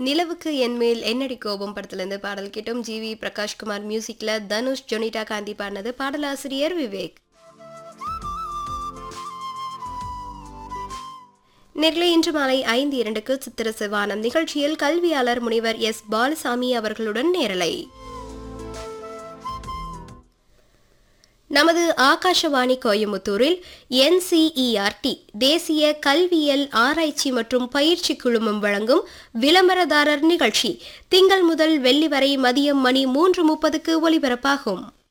நிலவுக்கு என் மேல் என்னடி கோபம் படத்திலிருந்து பாடல் கேட்டோம் ஜி வி பிரகாஷ்குமார் மியூசிக்ல தனுஷ் ஜொனிதா காந்தி பாடினது பாடலாசிரியர் விவேக் நெல்லை இன்று மாலை ஐந்து இரண்டுக்கு சித்திர சிவானம் நிகழ்ச்சியில் கல்வியாளர் முனைவர் எஸ் பாலசாமி அவர்களுடன் நேரலை நமது ஆகாஷவாணி கோயமுத்தூரில் என்சிஇஆர்டி தேசிய கல்வியல் ஆராய்ச்சி மற்றும் பயிற்சி குழுமம் வழங்கும் விளம்பரதாரர் நிகழ்ச்சி திங்கள் முதல் வெள்ளி வரை மதியம் மணி மூன்று முப்பதுக்கு ஒலிபரப்பாகும்